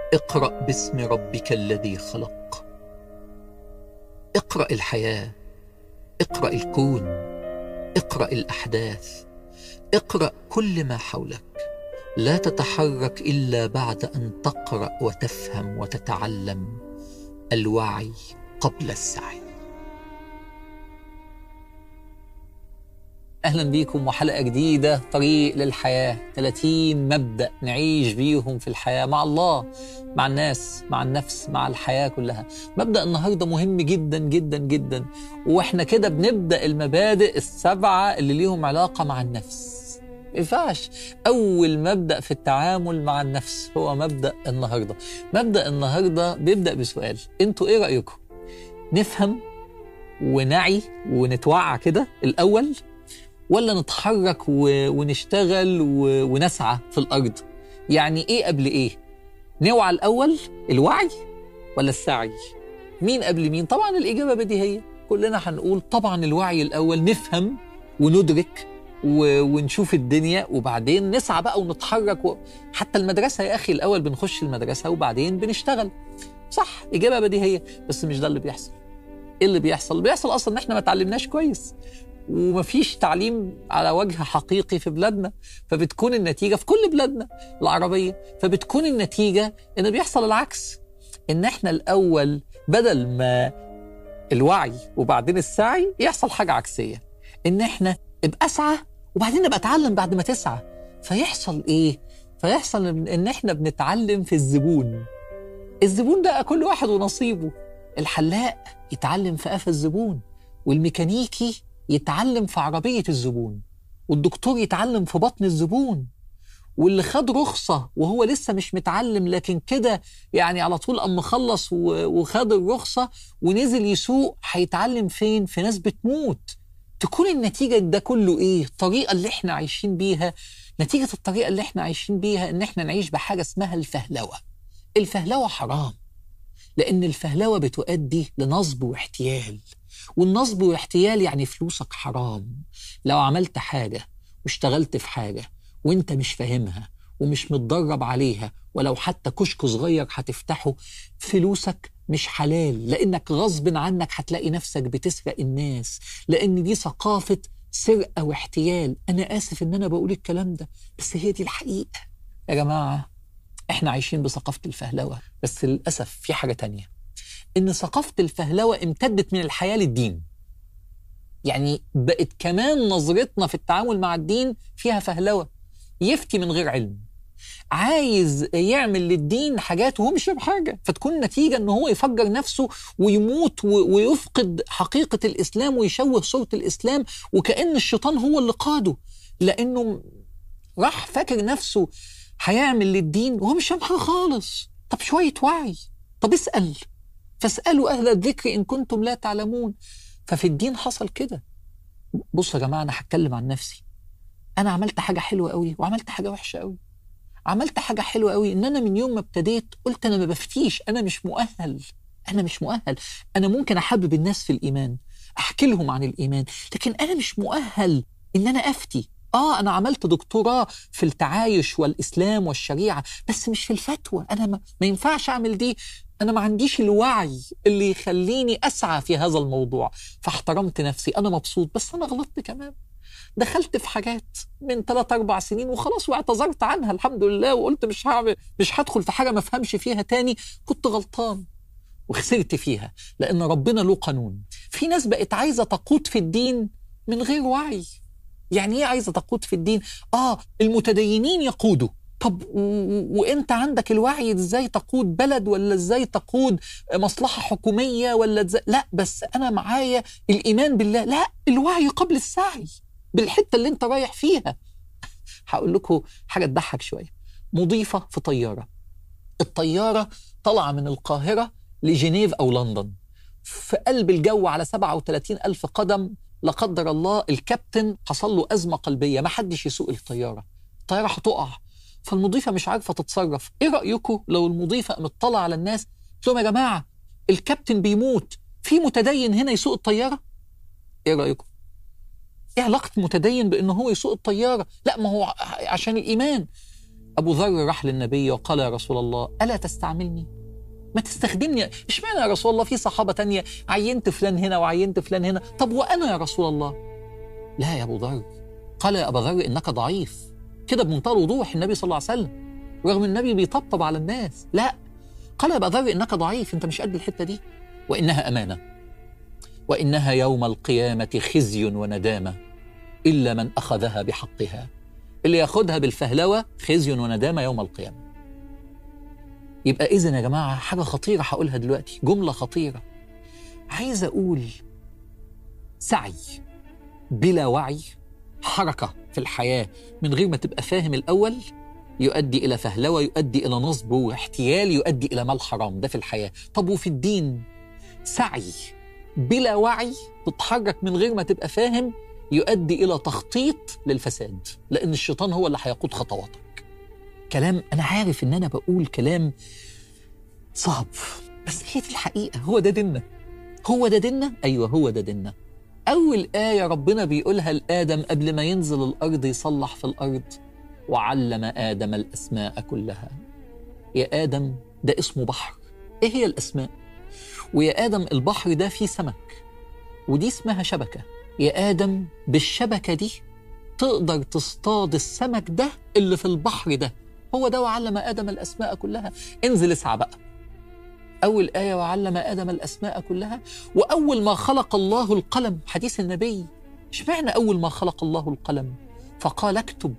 اقرأ باسم ربك الذي خلق اقرأ الحياة اقرأ الكون اقرأ الأحداث اقرأ كل ما حولك لا تتحرك إلا بعد أن تقرأ وتفهم وتتعلم الوعي قبل السعي أهلا بيكم وحلقة جديدة طريق للحياة 30 مبدأ نعيش بيهم في الحياة مع الله مع الناس مع النفس مع الحياة كلها مبدأ النهاردة مهم جدا جدا جدا وإحنا كده بنبدأ المبادئ السبعة اللي ليهم علاقة مع النفس ما ينفعش أول مبدأ في التعامل مع النفس هو مبدأ النهاردة مبدأ النهاردة بيبدأ بسؤال أنتوا إيه رأيكم نفهم ونعي ونتوعى كده الأول ولا نتحرك و... ونشتغل و... ونسعى في الأرض يعني إيه قبل إيه نوعى الأول الوعي ولا السعي مين قبل مين طبعا الإجابة بديهية كلنا هنقول طبعا الوعي الأول نفهم وندرك و... ونشوف الدنيا وبعدين نسعى بقى ونتحرك و... حتى المدرسة يا أخي الأول بنخش المدرسة وبعدين بنشتغل صح إجابة بديهية بس مش ده اللي بيحصل ايه اللي بيحصل؟ اللي بيحصل اصلا ان احنا ما اتعلمناش كويس ومفيش تعليم على وجه حقيقي في بلادنا فبتكون النتيجة في كل بلادنا العربية فبتكون النتيجة إن بيحصل العكس إن إحنا الأول بدل ما الوعي وبعدين السعي يحصل حاجة عكسية إن إحنا ابقى أسعى وبعدين ابقى أتعلم بعد ما تسعى فيحصل إيه؟ فيحصل إن إحنا بنتعلم في الزبون الزبون ده كل واحد ونصيبه الحلاق يتعلم في قفا الزبون والميكانيكي يتعلم في عربية الزبون والدكتور يتعلم في بطن الزبون واللي خد رخصة وهو لسه مش متعلم لكن كده يعني على طول أما خلص وخد الرخصة ونزل يسوق هيتعلم فين؟ في ناس بتموت تكون النتيجة ده كله إيه؟ الطريقة اللي إحنا عايشين بيها نتيجة الطريقة اللي إحنا عايشين بيها إن إحنا نعيش بحاجة اسمها الفهلوة الفهلوة حرام لأن الفهلوة بتؤدي لنصب واحتيال والنصب والاحتيال يعني فلوسك حرام لو عملت حاجة واشتغلت في حاجة وانت مش فاهمها ومش متدرب عليها ولو حتى كشك صغير هتفتحه فلوسك مش حلال لانك غصب عنك هتلاقي نفسك بتسرق الناس لان دي ثقافة سرقة واحتيال انا اسف ان انا بقول الكلام ده بس هي دي الحقيقة يا جماعة احنا عايشين بثقافة الفهلوة بس للأسف في حاجة تانية ان ثقافه الفهلوه امتدت من الحياه للدين يعني بقت كمان نظرتنا في التعامل مع الدين فيها فهلوه يفتي من غير علم عايز يعمل للدين حاجات وهو مش فاهم حاجه فتكون النتيجه ان هو يفجر نفسه ويموت ويفقد حقيقه الاسلام ويشوه صوره الاسلام وكان الشيطان هو اللي قاده لانه راح فاكر نفسه هيعمل للدين وهو مش فاهم حاجه خالص طب شويه وعي طب اسال فاسألوا أهل الذكر إن كنتم لا تعلمون ففي الدين حصل كده بصوا يا جماعة أنا هتكلم عن نفسي أنا عملت حاجة حلوة قوي وعملت حاجة وحشة قوي عملت حاجة حلوة قوي إن أنا من يوم ما ابتديت قلت أنا ما بفتيش أنا مش مؤهل أنا مش مؤهل أنا ممكن أحبب الناس في الإيمان أحكي لهم عن الإيمان لكن أنا مش مؤهل إن أنا أفتي آه أنا عملت دكتوراه في التعايش والإسلام والشريعة بس مش في الفتوى أنا ما, ما ينفعش أعمل دي أنا ما عنديش الوعي اللي يخليني أسعى في هذا الموضوع فاحترمت نفسي أنا مبسوط بس أنا غلطت كمان دخلت في حاجات من ثلاث أربع سنين وخلاص واعتذرت عنها الحمد لله وقلت مش هعمل مش هدخل في حاجة ما أفهمش فيها تاني كنت غلطان وخسرت فيها لأن ربنا له قانون في ناس بقت عايزة تقود في الدين من غير وعي يعني ايه عايزه تقود في الدين اه المتدينين يقودوا طب وانت عندك الوعي ازاي تقود بلد ولا ازاي تقود مصلحه حكوميه ولا ازاي لا بس انا معايا الايمان بالله لا الوعي قبل السعي بالحته اللي انت رايح فيها هقول لكم حاجه تضحك شويه مضيفه في طياره الطياره طالعه من القاهره لجنيف او لندن في قلب الجو على 37 ألف قدم لا قدر الله الكابتن حصل له أزمة قلبية ما حدش يسوق الطيارة الطيارة هتقع فالمضيفة مش عارفة تتصرف ايه رأيكم لو المضيفة مطلع على الناس قلت لهم يا جماعة الكابتن بيموت في متدين هنا يسوق الطيارة ايه رأيكم ايه علاقة متدين بان هو يسوق الطيارة لا ما هو عشان الايمان أبو ذر راح للنبي وقال يا رسول الله ألا تستعملني ما تستخدمني اشمعنى يا رسول الله في صحابة تانية عينت فلان هنا وعينت فلان هنا طب وأنا يا رسول الله لا يا أبو ذر قال يا أبا ذر إنك ضعيف كده بمنتهى الوضوح النبي صلى الله عليه وسلم رغم النبي بيطبطب على الناس لا قال يا أبا ذر إنك ضعيف أنت مش قد الحتة دي وإنها أمانة وإنها يوم القيامة خزي وندامة إلا من أخذها بحقها اللي ياخدها بالفهلوة خزي وندامة يوم القيامة يبقى إذن يا جماعة حاجة خطيرة هقولها دلوقتي جملة خطيرة عايز أقول سعي بلا وعي حركة في الحياة من غير ما تبقى فاهم الأول يؤدي إلى فهلوة يؤدي إلى نصب واحتيال يؤدي إلى مال حرام ده في الحياة طب وفي الدين سعي بلا وعي تتحرك من غير ما تبقى فاهم يؤدي إلى تخطيط للفساد لأن الشيطان هو اللي هيقود خطواتك كلام أنا عارف إن أنا بقول كلام صعب بس هي دي الحقيقة هو ده ديننا هو ده ديننا أيوة هو ده ديننا أول آية ربنا بيقولها لآدم قبل ما ينزل الأرض يصلح في الأرض وعلم آدم الأسماء كلها يا آدم ده اسمه بحر إيه هي الأسماء؟ ويا آدم البحر ده فيه سمك ودي اسمها شبكة يا آدم بالشبكة دي تقدر تصطاد السمك ده اللي في البحر ده هو ده وعلم آدم الأسماء كلها انزل اسعى بقى أول آية وعلم آدم الأسماء كلها وأول ما خلق الله القلم حديث النبي اشمعنى أول ما خلق الله القلم فقال اكتب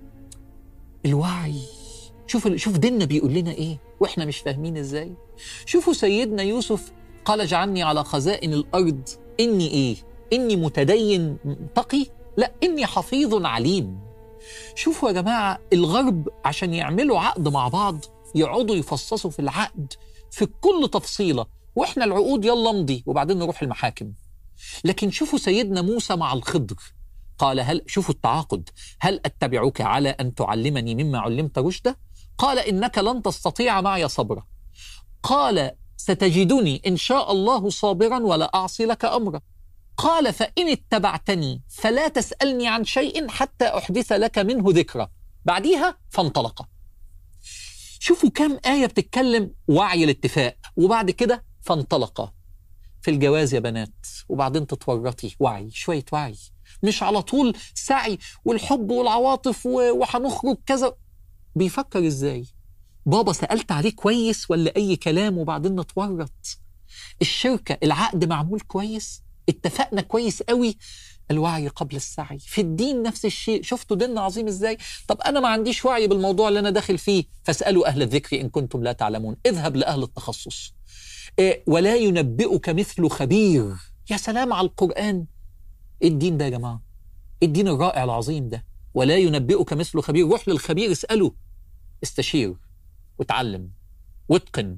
الوعي شوف شوف ديننا بيقول لنا ايه واحنا مش فاهمين ازاي شوفوا سيدنا يوسف قال اجعلني على خزائن الارض اني ايه اني متدين تقي لا اني حفيظ عليم شوفوا يا جماعه الغرب عشان يعملوا عقد مع بعض يقعدوا يفصصوا في العقد في كل تفصيله واحنا العقود يلا امضي وبعدين نروح المحاكم لكن شوفوا سيدنا موسى مع الخضر قال هل شوفوا التعاقد هل اتبعك على ان تعلمني مما علمت رشدا قال انك لن تستطيع معي صبرا قال ستجدني ان شاء الله صابرا ولا اعصي لك امرا قال فان اتبعتني فلا تسالني عن شيء حتى احدث لك منه ذكرى بعديها فانطلق شوفوا كم ايه بتتكلم وعي الاتفاق وبعد كده فانطلق في الجواز يا بنات وبعدين تتورطي وعي شويه وعي مش على طول سعي والحب والعواطف وهنخرج كذا بيفكر ازاي بابا سألت عليه كويس ولا أي كلام وبعدين نتورط الشركة العقد معمول كويس اتفقنا كويس قوي الوعي قبل السعي في الدين نفس الشيء شفتوا ديننا عظيم ازاي طب انا ما عنديش وعي بالموضوع اللي انا داخل فيه فاسالوا اهل الذكر ان كنتم لا تعلمون اذهب لاهل التخصص إيه ولا ينبئك مثل خبير يا سلام على القران ايه الدين ده يا جماعه ايه الدين الرائع العظيم ده ولا ينبئك مثل خبير روح للخبير اساله استشير وتعلم واتقن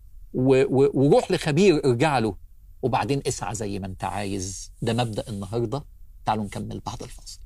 وروح لخبير ارجع له وبعدين اسعى زي ما انت عايز ده مبدا النهارده تعالوا نكمل بعد الفاصل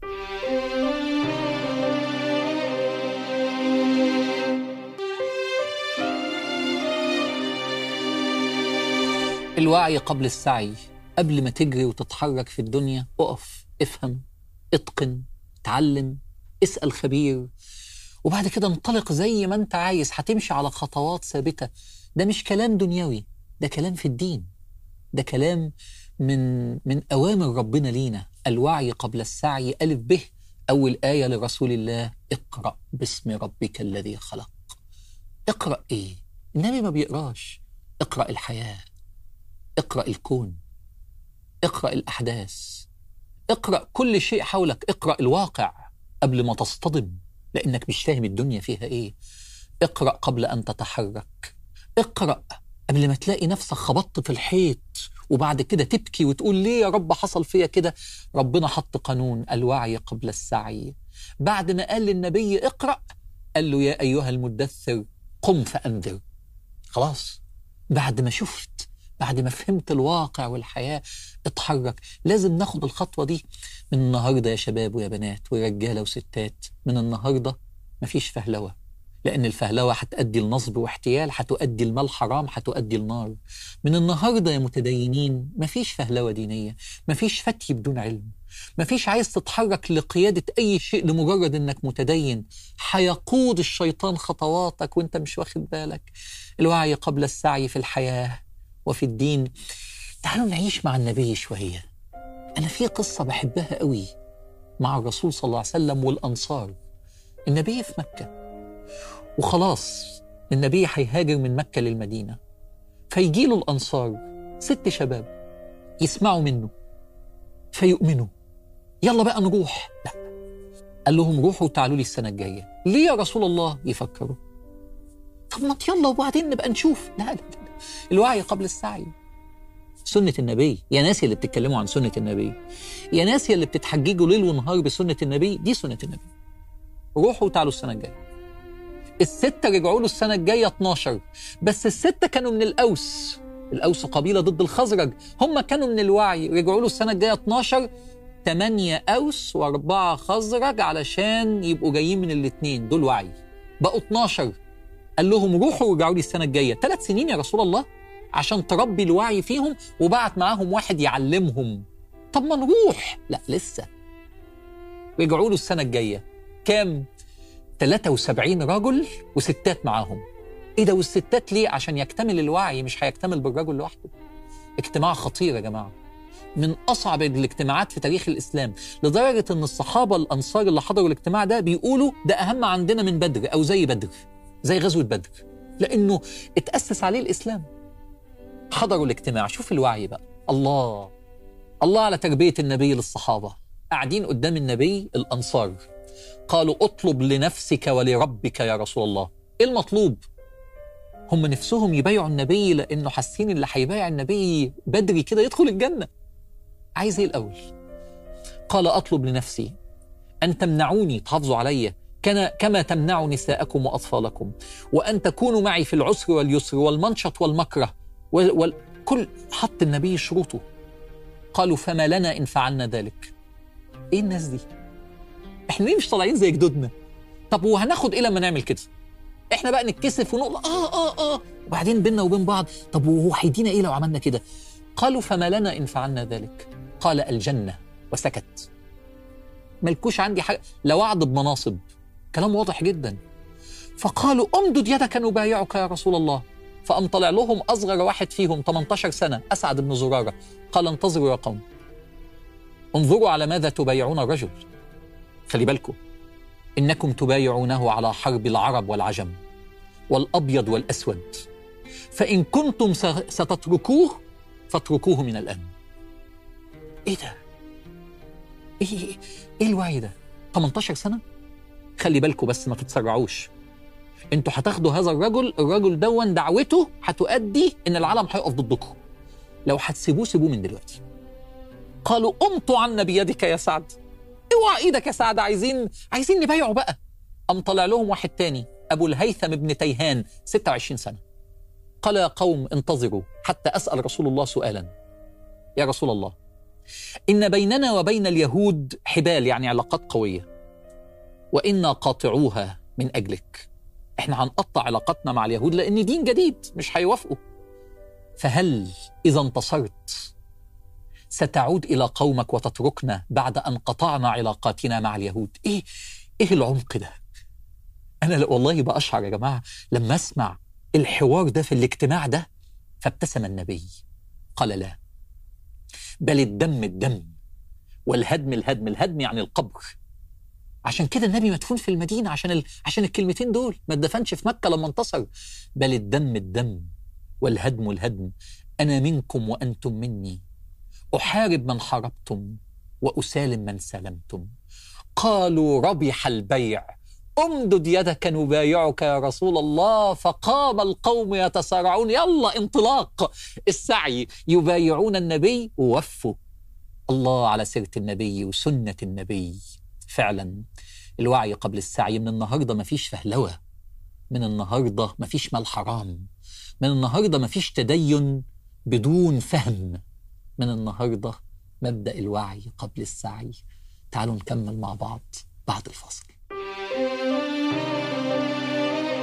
الوعي قبل السعي قبل ما تجري وتتحرك في الدنيا اقف افهم اتقن اتعلم اسال خبير وبعد كده انطلق زي ما انت عايز هتمشي على خطوات ثابته ده مش كلام دنيوي ده كلام في الدين ده كلام من من اوامر ربنا لينا الوعي قبل السعي الف به اول ايه لرسول الله اقرا باسم ربك الذي خلق اقرا ايه النبي ما بيقراش اقرا الحياه اقرا الكون اقرا الاحداث اقرا كل شيء حولك اقرا الواقع قبل ما تصطدم لانك مش فاهم الدنيا فيها ايه اقرا قبل ان تتحرك اقرا قبل ما تلاقي نفسك خبطت في الحيط وبعد كده تبكي وتقول ليه يا رب حصل فيا كده ربنا حط قانون الوعي قبل السعي بعد ما قال للنبي اقرا قال له يا ايها المدثر قم فانذر خلاص بعد ما شفت بعد ما فهمت الواقع والحياة اتحرك لازم ناخد الخطوة دي من النهاردة يا شباب ويا بنات ورجالة وستات من النهاردة مفيش فهلوة لأن الفهلوة هتؤدي لنصب واحتيال هتؤدي المال حرام هتؤدي النار من النهاردة يا متدينين مفيش فهلوة دينية مفيش فتي بدون علم مفيش عايز تتحرك لقيادة أي شيء لمجرد إنك متدين هيقود الشيطان خطواتك وإنت مش واخد بالك الوعي قبل السعي في الحياة وفي الدين تعالوا نعيش مع النبي شوية أنا في قصة بحبها قوي مع الرسول صلى الله عليه وسلم والأنصار النبي في مكة وخلاص النبي هيهاجر من مكة للمدينة فيجي له الأنصار ست شباب يسمعوا منه فيؤمنوا يلا بقى نروح لا قال لهم روحوا وتعالوا لي السنة الجاية ليه يا رسول الله يفكروا طب ما يلا وبعدين نبقى نشوف لا لا, لا. الوعي قبل السعي سنة النبي يا ناس اللي بتتكلموا عن سنة النبي يا ناس اللي بتتحججوا ليل ونهار بسنة النبي دي سنة النبي روحوا وتعالوا السنة الجاية الستة رجعوا له السنة الجاية 12 بس الستة كانوا من الأوس الأوس قبيلة ضد الخزرج هم كانوا من الوعي رجعوا له السنة الجاية 12 8 أوس وأربعة خزرج علشان يبقوا جايين من الاثنين دول وعي بقوا 12 قال لهم روحوا ورجعوا لي السنة الجاية ثلاث سنين يا رسول الله عشان تربي الوعي فيهم وبعت معاهم واحد يعلمهم طب ما نروح لا لسه رجعوا له السنة الجاية كام 73 رجل وستات معاهم ايه ده والستات ليه عشان يكتمل الوعي مش هيكتمل بالرجل لوحده اجتماع خطير يا جماعه من اصعب الاجتماعات في تاريخ الاسلام لدرجه ان الصحابه الانصار اللي حضروا الاجتماع ده بيقولوا ده اهم عندنا من بدر او زي بدر زي غزوه بدر لانه اتاسس عليه الاسلام حضروا الاجتماع شوف الوعي بقى الله الله على تربيه النبي للصحابه قاعدين قدام النبي الانصار قالوا اطلب لنفسك ولربك يا رسول الله ايه المطلوب هم نفسهم يبايعوا النبي لانه حاسين اللي هيبايع النبي بدري كده يدخل الجنه عايز ايه الاول قال اطلب لنفسي ان تمنعوني تحافظوا عليا كما تمنعوا نساءكم واطفالكم وان تكونوا معي في العسر واليسر والمنشط والمكره وكل حط النبي شروطه قالوا فما لنا ان فعلنا ذلك ايه الناس دي احنا ليه مش طالعين زي جدودنا طب وهناخد ايه لما نعمل كده احنا بقى نتكسف ونقول اه اه اه وبعدين بينا وبين بعض طب وهو هيدينا ايه لو عملنا كده قالوا فما لنا ان فعلنا ذلك قال الجنه وسكت ملكوش عندي حاجه لا وعد بمناصب كلام واضح جدا فقالوا امدد يدك نبايعك يا رسول الله فقام طلع لهم اصغر واحد فيهم 18 سنه اسعد بن زراره قال انتظروا يا قوم انظروا على ماذا تبايعون الرجل خلي بالكم انكم تبايعونه على حرب العرب والعجم والابيض والاسود فان كنتم ستتركوه فاتركوه من الان ايه ده ايه ايه الوعي ده 18 سنه خلي بالكم بس ما تتسرعوش انتوا هتاخدوا هذا الرجل الرجل دون دعوته هتؤدي ان العالم هيقف ضدكم لو هتسيبوه سيبوه من دلوقتي قالوا امطوا عنا بيدك يا سعد اوعى ايدك يا سعد عايزين عايزين نبايعه بقى قام طلع لهم واحد تاني ابو الهيثم بن تيهان 26 سنه قال يا قوم انتظروا حتى اسال رسول الله سؤالا يا رسول الله ان بيننا وبين اليهود حبال يعني علاقات قويه وانا قاطعوها من اجلك احنا هنقطع علاقتنا مع اليهود لان دين جديد مش هيوافقوا فهل اذا انتصرت ستعود الى قومك وتتركنا بعد ان قطعنا علاقاتنا مع اليهود ايه ايه العمق ده انا والله باشعر يا جماعه لما اسمع الحوار ده في الاجتماع ده فابتسم النبي قال لا بل الدم الدم والهدم الهدم الهدم يعني القبر عشان كده النبي مدفون في المدينة عشان ال... عشان الكلمتين دول ما اتدفنش في مكة لما انتصر بل الدم الدم والهدم الهدم أنا منكم وأنتم مني احارب من حاربتم واسالم من سلمتم قالوا ربح البيع امدد يدك نبايعك يا رسول الله فقام القوم يتسارعون يلا انطلاق السعي يبايعون النبي ووفوا الله على سيره النبي وسنه النبي فعلا الوعي قبل السعي من النهارده مفيش فهلوه من النهارده مفيش مال حرام من النهارده مفيش تدين بدون فهم من النهارده مبدا الوعي قبل السعي تعالوا نكمل مع بعض بعد الفصل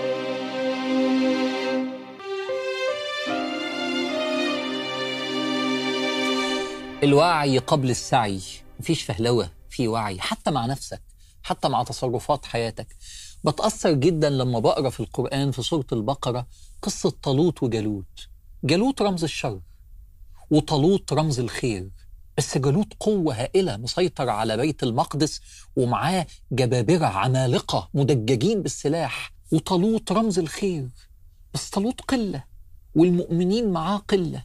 الوعي قبل السعي مفيش فهلوة في وعي حتى مع نفسك حتى مع تصرفات حياتك بتأثر جدا لما بقرا في القرآن في سورة البقرة قصة طالوت وجالوت جالوت رمز الشر وطالوت رمز الخير بس جالوت قوة هائلة مسيطر على بيت المقدس ومعاه جبابرة عمالقة مدججين بالسلاح وطالوت رمز الخير بس طالوت قلة والمؤمنين معاه قلة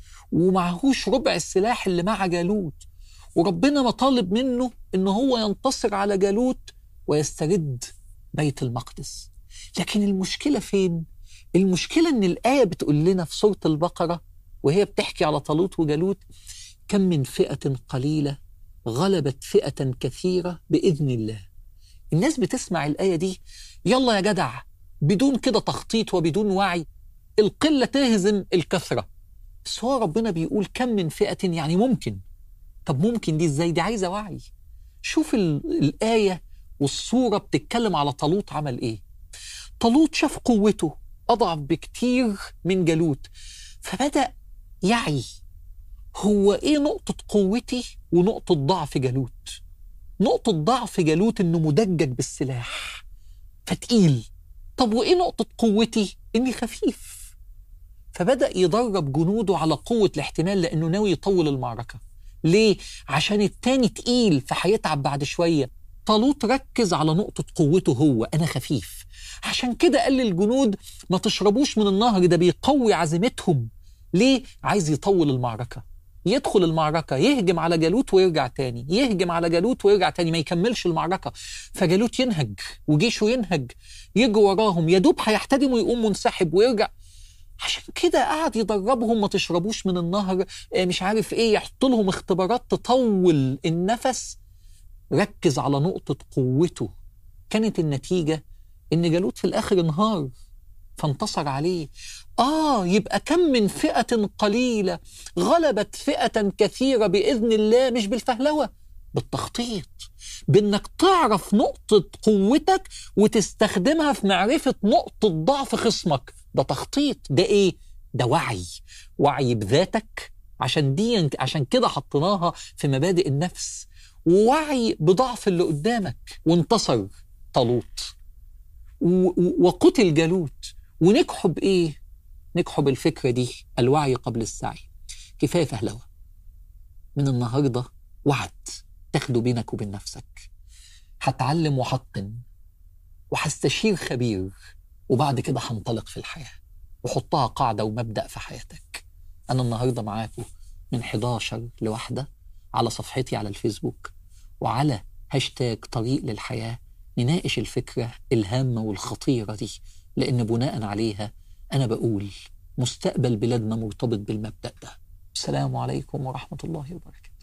ومعهوش ربع السلاح اللي مع جالوت وربنا مطالب منه ان هو ينتصر على جالوت ويسترد بيت المقدس لكن المشكلة فين؟ المشكلة ان الآية بتقول لنا في سورة البقرة وهي بتحكي على طالوت وجالوت كم من فئة قليلة غلبت فئة كثيرة بإذن الله الناس بتسمع الآية دي يلا يا جدع بدون كده تخطيط وبدون وعي القلة تهزم الكثرة بس هو ربنا بيقول كم من فئة يعني ممكن طب ممكن دي ازاي دي عايزة وعي شوف ال- الآية والصورة بتتكلم على طالوت عمل ايه طالوت شاف قوته أضعف بكتير من جالوت فبدأ يعي هو ايه نقطة قوتي ونقطة ضعف جالوت نقطة ضعف جالوت انه مدجج بالسلاح فتقيل طب وايه نقطة قوتي اني خفيف فبدأ يدرب جنوده على قوة الاحتمال لأنه ناوي يطول المعركة ليه؟ عشان التاني تقيل فهيتعب بعد شوية طالوت ركز على نقطة قوته هو أنا خفيف عشان كده قال للجنود ما تشربوش من النهر ده بيقوي عزيمتهم ليه؟ عايز يطول المعركة يدخل المعركة يهجم على جالوت ويرجع تاني يهجم على جالوت ويرجع تاني ما يكملش المعركة فجالوت ينهج وجيشه ينهج يجي وراهم يا دوب هيحتدم ويقوم منسحب ويرجع عشان كده قعد يدربهم ما تشربوش من النهر آه، مش عارف ايه يحط لهم اختبارات تطول النفس ركز على نقطة قوته كانت النتيجة ان جالوت في الاخر انهار فانتصر عليه آه يبقى كم من فئة قليلة غلبت فئة كثيرة بإذن الله مش بالفهلوة بالتخطيط بإنك تعرف نقطة قوتك وتستخدمها في معرفة نقطة ضعف خصمك ده تخطيط ده إيه؟ ده وعي وعي بذاتك عشان دي عشان كده حطيناها في مبادئ النفس ووعي بضعف اللي قدامك وانتصر طالوت و- و- وقتل جالوت ونجحوا بإيه؟ نجحوا بالفكرة دي الوعي قبل السعي كفاية فهلوة من النهاردة وعد تاخده بينك وبين نفسك هتعلم وحطن وهستشير خبير وبعد كده هنطلق في الحياة وحطها قاعدة ومبدأ في حياتك أنا النهاردة معاكم من 11 لواحدة على صفحتي على الفيسبوك وعلى هاشتاج طريق للحياة نناقش الفكرة الهامة والخطيرة دي لأن بناء عليها أنا بقول مستقبل بلادنا مرتبط بالمبدأ ده السلام عليكم ورحمة الله وبركاته